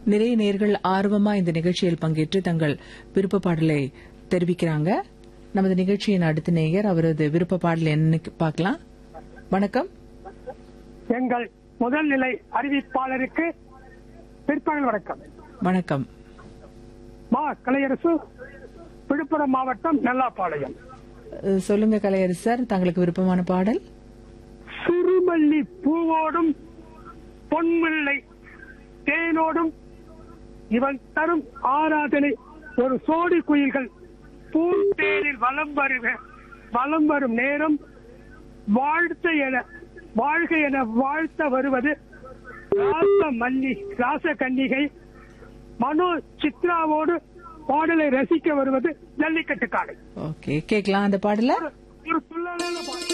நிறைய நேர்கள் ஆர்வமா இந்த நிகழ்ச்சியில் பங்கேற்று தங்கள் விருப்ப பாடலை தெரிவிக்கிறாங்க நமது நிகழ்ச்சியின் அடுத்த நேயர் அவரது விருப்ப பாடல் என்னன்னு பார்க்கலாம் வணக்கம் எங்கள் முதல் நிலை அறிவிப்பாளருக்கு பிற்பகல் வணக்கம் வணக்கம் மா கலையரசு விழுப்புரம் மாவட்டம் நல்லாப்பாளையம் அஹ், சொல்லுங்க கலையரசர் தங்களுக்கு விருப்பமான பாடல் சுருமல்லி பூவோடும் பொன்முல்லை தேனோடும் இவன் தரும் ஆராதனை ஒரு சோடி குயில்கள் பூந்தேரில் வலம் வருக வலம் வரும் நேரம் வாழ்த்த என வாழ்க என வாழ்த்த வருவது ராச மல்லி ராச கன்னிகை மனோ சித்ராவோடு பாடலை ரசிக்க வருவது ஜல்லிக்கட்டு காளை ஓகே கேட்கலாம் அந்த பாடல ஒரு துள்ளலான பாடல்